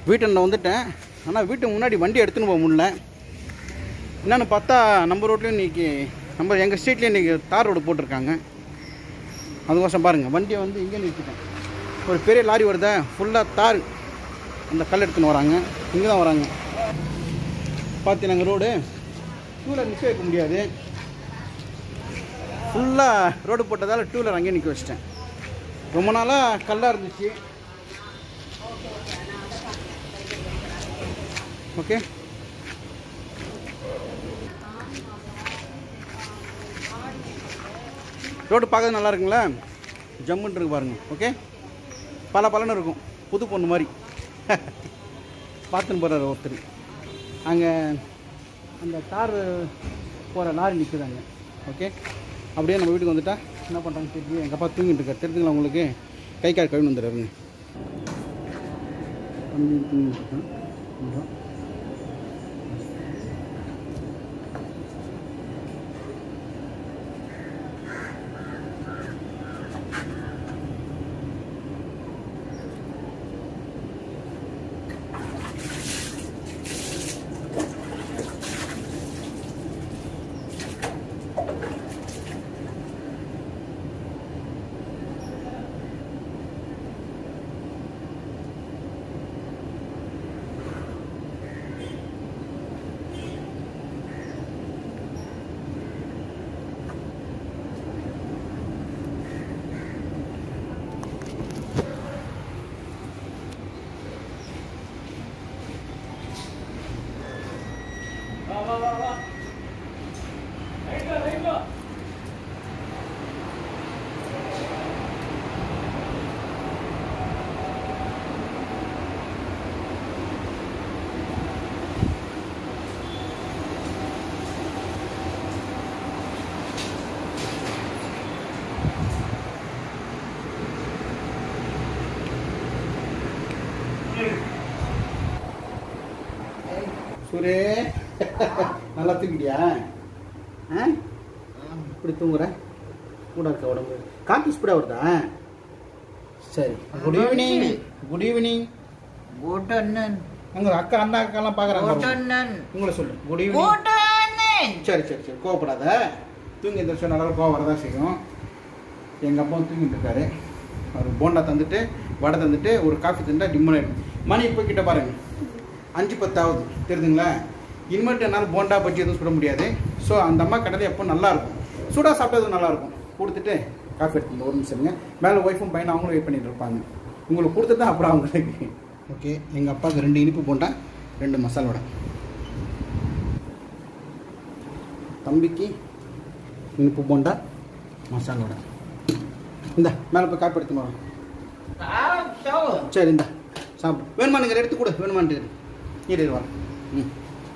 வீட்டை வந்துட்டேன் ஆனால் வீட்டுக்கு முன்னாடி வண்டி எடுத்துன்னு போக முடியல என்னென்னு பார்த்தா நம்ம ரோட்லேயும் இன்றைக்கி நம்ம எங்கள் ஸ்ட்ரீட்லேயும் இன்றைக்கி தார் ரோடு போட்டிருக்காங்க அதுக்கோசம் பாருங்கள் வண்டியை வந்து இங்கே நிறுத்திட்டேன் ஒரு பெரிய லாரி வருதா ஃபுல்லாக தார் அந்த கல் எடுத்துன்னு வராங்க இங்கே தான் வராங்க பார்த்தீங்க ரோடு டூ வீலர் நிற்க வைக்க முடியாது ஃபுல்லாக ரோடு போட்டதால் டூ வீலர் அங்கேயே நிற்க வச்சிட்டேன் ரொம்ப நாளாக கல்லாக இருந்துச்சு ஓகே ரோடு பார்க்கறது நல்லா இருக்குங்களா ஜம்முன்னு இருக்கு பாருங்க ஓகே பல பலன்னு இருக்கும் புது பொண்ணு மாதிரி பார்த்துன்னு போகிறார் ஒருத்தர் அங்கே அந்த கார் போகிற லாரி நிற்குதாங்க ஓகே அப்படியே நம்ம வீட்டுக்கு வந்துட்டா என்ன பண்ணுறாங்க தெரிஞ்சு எங்கள் அப்பா தூங்கிட்டு இருக்கார் தெரிஞ்சுங்களா உங்களுக்கு கை கால் கழுவி வந்துடுறாருங்க தம்பி தூங்கிட்டு இருக்கான். கொஞ்சம். சுரே நல்லா தூங்கிட்டியா ஆ இப்படி தூங்குற கூட இருக்க உடம்பு காப்பி ஸ்பீடாக வருதா சரி good evening good evening Botanan. அங்கே அக்கா அந்த அக்காலாம் பார்க்குறாங்க Botanan. உங்களை சொல்லு குட் ஈவினிங் Botanan. சரி சரி சரி கோவப்படாத தூங்கி இந்த வருஷம் நல்லா கோவம் வரதான் செய்யும் எங்கள் அப்பாவும் தூங்கிட்டு இருக்காரு அவர் போண்டா தந்துட்டு வடை தந்துட்டு ஒரு காஃபி தந்தா டிம்மன் ஆயிடும் மணி இப்போ கிட்ட பாருங்க அஞ்சு பத்தாவது தெரியுதுங்களா இனிமேட்டு என்னால் போண்டா பஜ்ஜி எதுவும் சுட முடியாது ஸோ அந்த அம்மா கடையில் எப்போ நல்லா இருக்கும் சூடாக சாப்பிட்டது நல்லா இருக்கும் கொடுத்துட்டு காஃபி எடுத்து ஒரு நிமிஷம்ங்க மேலே ஒய்ஃபும் பையனும் அவங்களும் வெயிட் பண்ணிட்டு இருப்பாங்க உங்களுக்கு கொடுத்துட்டு தான் அப்புறம் அவங்களுக்கு ஓகே எங்கள் அப்பாவுக்கு ரெண்டு இனிப்பு போண்டா ரெண்டு மசாலா வடை தம்பிக்கு இனிப்பு போண்டா மசாலா வடை இந்த மேலே போய் காப்பி எடுத்து வரோம் Tahu. சரி இந்த சாப்பிடு வேணுமா நீங்கள் எடுத்து கொடு வேணுமான்ட்டு இரு. இரு இரு வரேன் ம்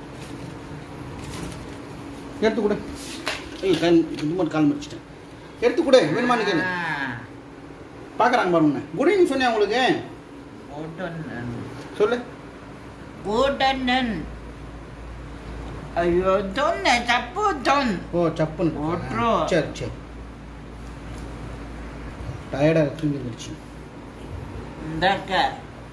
எடுத்து கொடு ஐயோ கண் இது மட்டும் கால் முடிச்சிட்டேன் எடுத்து கொடு வேணுமா நீங்கள் Ah. பார்க்குறாங்க பாருங்க குட் ஈவினிங் சொன்னேன் உங்களுக்கு Botanan. சொல்லு Botanan. Ayo ton na capu ton. ஓ சப்புன்னு போட்டுரும். சரி சரி டயர்டாக தூங்கி வந்துருச்சு Ndaka.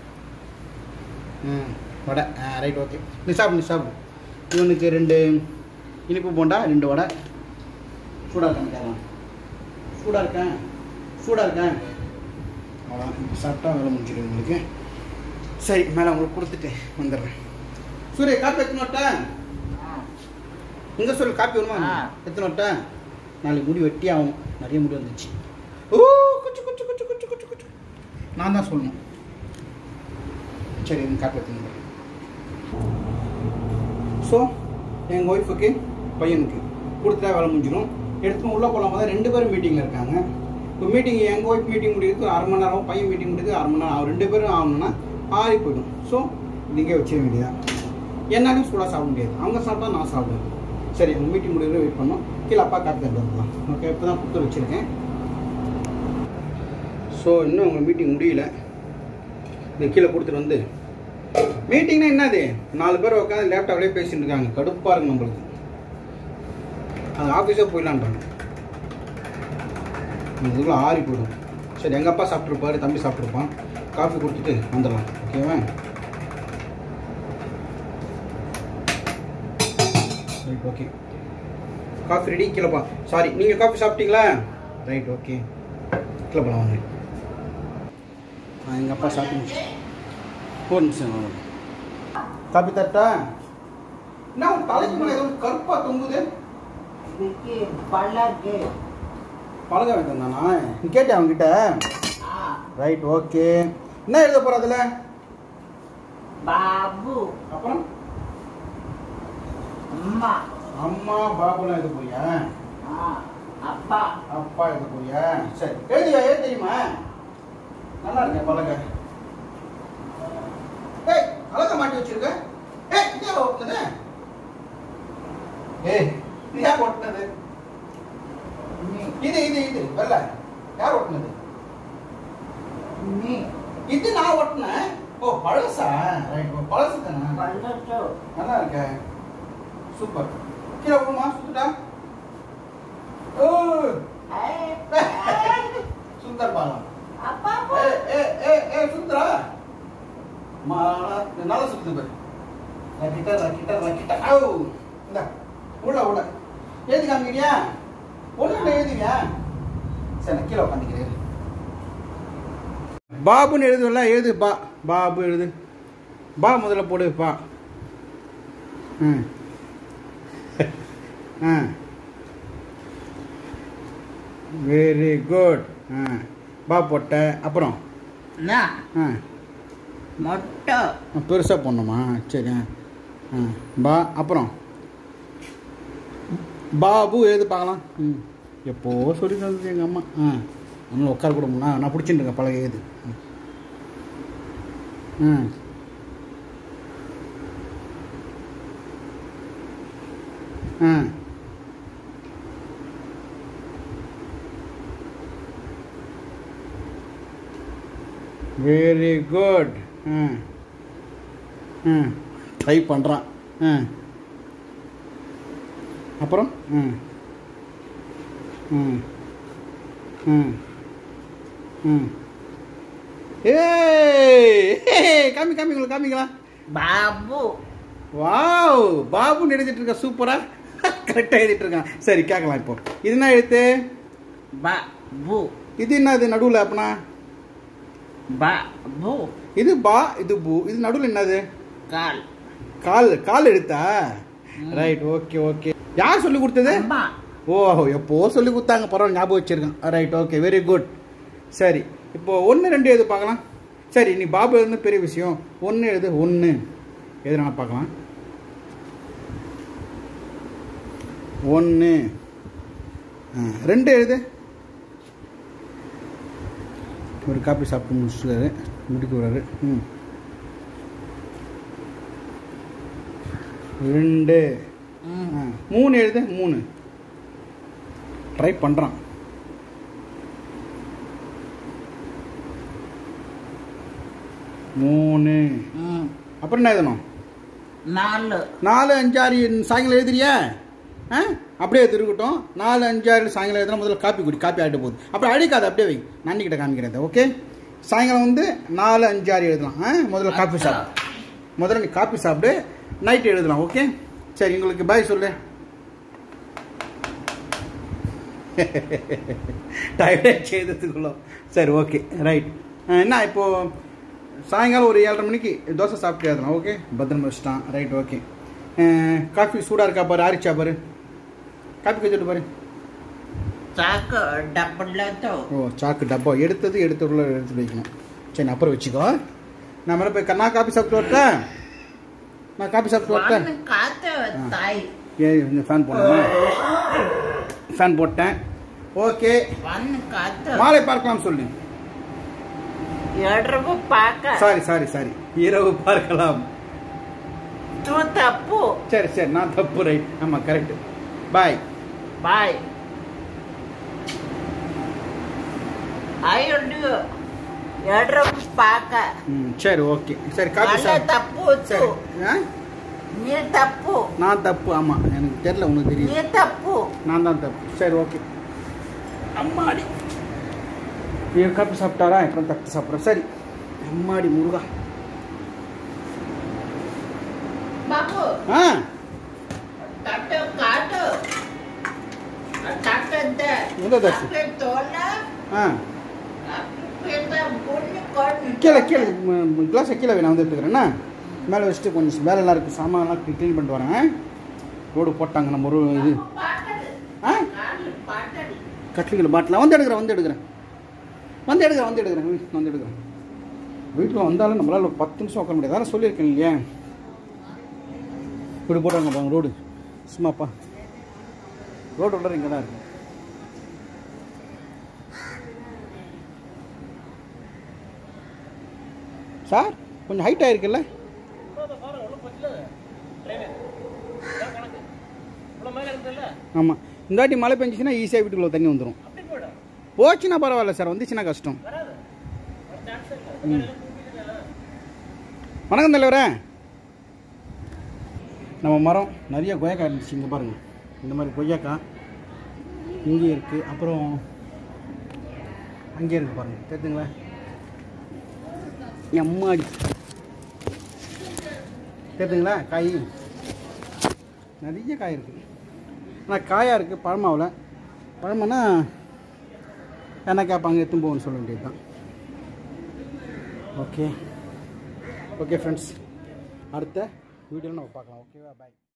ம் வடை ஆ ரைட் ஓகே நீ சாப்பிடு நீ சாப்பிடு இவனுக்கு ரெண்டு இனிப்பு போண்டா ரெண்டு வடை சூடாக இருக்கான்னு கேட்கலாம் சூடாக இருக்கேன் சூடாக இருக்கேன் அவ்வளோ சாப்பிட்டா வேலை முடிஞ்சிடும் உங்களுக்கு சரி மேலே உங்களுக்கு கொடுத்துட்டு வந்துடுறேன் சூரிய காப்பி எத்தனை வட்டா இங்கே சொல்லு காப்பி வேணுமா ஆ. எத்தனை வட்டா நாளைக்கு முடி வெட்டி ஆகும் நிறைய முடி வந்துச்சு ஓ குச்சு குச்சு குச்சு குச்சு குச்சு குச்சு நான் தான் சொல்லணும் சரி இந்த காப்பி எடுத்துன்னு ஸோ எங்கள் ஒய்ஃபுக்கு பையனுக்கு கொடுத்துட்டா வேலை முடிஞ்சிடும் எடுத்து உள்ளே போகலாம் போது ரெண்டு பேரும் மீட்டிங்கில் இருக்காங்க இப்போ மீட்டிங் எங்கள் ஒய்ஃப் மீட்டிங் முடியுது அரை மணி நேரம் பையன் மீட்டிங் முடியுது அரை மணி நேரம் ஆகும் ரெண்டு பேரும் ஆகணும்னா ஆறி போயிடும் ஸோ இங்கே வச்சிட வேண்டியதான் என்னாலையும் சூடாக சாப்பிட முடியாது அவங்க சாப்பிட்டா நான் சாப்பிடுவேன் சரி அவங்க மீட்டிங் முடிவு வெயிட் பண்ணோம் கீழே அப்பா காப்பி தட்டு வந்துடலாம் ஓகே இப்போ தான் கொடுத்து வச்சுருக்கேன் ஸோ இன்னும் அவங்க மீட்டிங் முடியல இந்த கீழே கொடுத்துட்டு வந்து மீட்டிங்னா என்னது நாலு பேர் உட்காந்து லேப்டாப்லேயே பேசிட்டு இருக்காங்க கடுப்பாக இருக்கு நம்மளுக்கு அது ஆஃபீஸே போயிடலான்றாங்க இதுக்குள்ள ஆறி போயிடும் சரி எங்கள் அப்பா சாப்பிட்ருப்பாரு தம்பி சாப்பிட்ருப்பான் காஃபி கொடுத்துட்டு வந்துடலாம் ஓகேவா ரைட் ஓகே காஃபி ரெடி கீழே போ சாரி நீங்கள் காஃபி சாப்பிட்டீங்களா ரைட் ஓகே கீழே போகலாம் வாங்க எங்கள் அப்பா சாப்பிட்டு ஒரு நிமிஷம் வாங்க. காப்பி தட்டா என்ன உன் தலைக்கு மேலே ஏதோ கருப்பா தொங்குது விக்கி பல்லக்கு பழக வேண்டும் தானா நீ கேட்டேன் அவன்கிட்ட ஆ ரைட் ஓகே என்ன எழுத போற அதுல பாபு அப்புறம் அம்மா அம்மா பாபுலாம் எழுத போறியா ஆ அப்பா அப்பா எழுத போறியா சரி எழுதியா எழுத தெரியுமா நல்லா இருக்கேன் பழக ஏய் அழகா மாட்டி வச்சிருக்க ஏய் இது யார் ஓட்டுனது ஏய் இது யார் ஓட்டுனது நீ இது இது இது வரல யார் ஓட்டுனது நீ இது நான் ஓட்டுனேன் ஓ பழசா ரைட் பழசு தானே பல்லக்கு நல்லா இருக்க சூப்பர் கீழே விடுமா சுத்துட்டா ஓ ஏய், சுந்தர் பாலம் அப்பா ஏ ஏ ஏ ஏ சுந்தரா மா நல்லா சுத்து பாரு ரக்கிட்ட ரக்கிட்ட ரக்கிட்ட ஓ இந்த உள்ள உள்ள ஏதி காமிக்கிறியா ஒண்ணு எழுதுவியா சரி நான் கீழே உட்காந்துக்கிறேன் பாபுன்னு எழுதுவல எழுது பா பாபு எழுது பா முதல்ல போடு பா ம் ஆ வெரி குட் ஆ பா போட்ட அப்புறம் நான் ஆ மொட்டை பெருசாக போடணுமா சரி ஆ ஆ பா அப்புறம் பாபு எழுது பார்க்கலாம் ம் எப்போ சொல்லி தந்தது எங்கள் அம்மா ஆ நம்மளும் உட்கார கூட முடியும். நான் நான் பிடிச்சிட்டுருக்கேன் பழக ஏது ம் ஆ வெரி குட் ம் ம் ட்ரை பண்ணுறான் ம் அப்புறம் ம் ம் ம் ம் ஏய் ஏய், காமி காமி உங்களுக்கு காமிங்களா பாபு வாவ் பாபுன்னு எழுதிட்டு இருக்க சூப்பரா கரெக்டாக எழுதிட்டு இருக்கான் சரி கேட்கலாம் இப்போ இது என்ன எழுத்து பாபு இது என்னது நடுவில் அப்பனா பாபு இது பா இது பூ இது நடுவில் என்னது கால் கால் கால் எழுத்தா ரைட் ஓகே ஓகே யார் சொல்லி கொடுத்தது அம்மா ஓ எப்போ சொல்லி கொடுத்தாங்க பரவாயில்ல ஞாபகம் வச்சிருக்கேன் ரைட் ஓகே வெரி குட் சரி இப்போ ஒன்று ரெண்டு எழுது பார்க்கலாம் சரி நீ பாபு எழுதுன பெரிய விஷயம் ஒன்று எழுது ஒன்று எதுனா பார்க்கலாம் ஒன்று ரெண்டு எழுது ஒரு காப்பி சாப்பிட்டு முடிச்சுட்டாரு முடிக்க வர்றாரு ம் ரெண்டு ம். ஆ, மூணு எழுது மூணு ட்ரை பண்ணுறான் மூணு ம். அப்புறம் என்ன எழுதணும் நாலு நாலு அஞ்சாறு சாயங்காலம் எழுதுறியா ஆ அப்படியே இருக்கட்டும் நாலு அஞ்சாறு சாயங்காலம் எழுதுனா முதல்ல காப்பி குடி காப்பி ஆகிட்டு போகுது அப்புறம் அடிக்காது அப்படியே வை நான் கிட்ட காமிக்கிறேன் ஓகே சாயங்காலம் வந்து நாலு அஞ்சாறு எழுதலாம் ஆ முதல்ல காப்பி சாப்பிடு முதல்ல நீ காப்பி சாப்பிடு நைட்டு எழுதலாம் ஓகே சரி உங்களுக்கு பாய் சொல்லு டயர்டே செய்ததுக்குள்ள சரி ஓகே ரைட் என்ன இப்போ சாயங்காலம் ஒரு ஏழரை மணிக்கு தோசை சாப்பிட்டு எழுதலாம் ஓகே பத்திரமா வச்சுட்டான் ரைட் ஓகே காஃபி சூடாக இருக்கா பாரு ஆரிச்சா பாரு காஃபி கச்சிட்டு பாரு சாக்கு டப்புலతో ஓ சாக்கு டப்பா எடுத்தது எடுத்த உள்ள எடுத்து வைக்கணும் சரி நான் அப்புறம் வச்சுக்கோ நான் மேலே போய் நான் காஃபி சாப்பிட்டு வரட்டா நான் காஃபி சாப்பிட்டு வரட்டா వన్ కాత తాయి ஏ இந்த ஃபேன் போடணுமா ஃபேன் போட்டேன் ஓகே వన్ కాత மாலை பார்க்கலாம் சொல்லு ఎడరపు పాక சாரி சாரி சாரி இரவு பார்க்கலாம் తూ తప్పు சரி சரி நான் தப்பு ரைட் ஆமாம் கரெக்ட் பாய் బాయ్ అయ్యుండు ఎడరపు పాక ம் சரி ஓகே சரி காப்பி మళ్ళా சாப்பிட்டு తప్పు சரி ஆ మీరు తప్పు நான் தப்பு ஆமாம் எனக்கு தெரியல உனக்கு தெரியும் మీరు తప్పు நான் தான் தப்பு சரி ஓகே அம்மாடி இவன் காப்பி சாப்பிட்டாரா இப்போ தட்டு சாப்பிட்றேன் சரி அம்மாடி முருகா బాబు ஆ தட்டு காட்டு தட்டு இந்த எந்த தட்டு? தட்டு தோல ஆ தட்டு பொண்ணு கொண்டு கீழே கீழே கிளாஸை கீழே நான் வந்து எடுத்துக்கிறேன்னா மேலே வச்சுட்டு கொஞ்சம் வேலைலாம் இருக்குது சாமான்லாம் க்ளீன் பண்ணிட்டு வரேன் ரோடு போட்டாங்க நம்ம ஒரு இது பாட்டது ஆ காலு பாட்டது கட்லிகள் பாட்டில் வந்து எடுக்கிறேன் வந்து எடுக்கிறேன் வந்து எடுக்கிறேன் வந்து எடுக்கிறேன் வீ- வந்து எடுக்கிறேன் வீட்டில் வந்தாலும் நம்மளால் ஒரு பத்து நிமிஷம் உட்கார முடியாது அதான் சொல்லியிருக்கேன் இல்லையா இப்படி போட்டாங்க பாருங்க ரோடு சும்மாப்பா ரோடு உள்ள இங்கே தான் இருக்கு சார் கொஞ்சம் ஹைட்டாக இருக்குல்ல ஆமாம் இந்த வாட்டி மழை பெஞ்சிச்சுன்னா ஈஸியாக வீட்டுக்குள்ளே தண்ணி வந்துடும் போச்சுன்னா பரவாயில்ல சார் வந்துச்சுன்னா கஷ்டம் ம். வணக்கம் தலைவரே நம்ம மரம் நிறைய கொய்யாக்காய் இருந்துச்சு இங்கே பாருங்கள் இந்த மாதிரி கொய்யாக்காய் இங்கே இருக்குது அப்புறம் அங்கே இருக்குது பாருங்கள் தெரியுதுங்களா எம்மாடி தெரியுதுங்களா காய் நிறைய காய் இருக்குது ஆனால் காயாக இருக்குது பழமாவில் பழமனா என்ன கேட்பாங்க எத்தும் போகணும்னு சொல்ல வேண்டியது தான் ஓகே ஓகே ஃப்ரெண்ட்ஸ் அடுத்த வீடியோவில் நம்ம பார்க்கலாம் ஓகேவா பாய்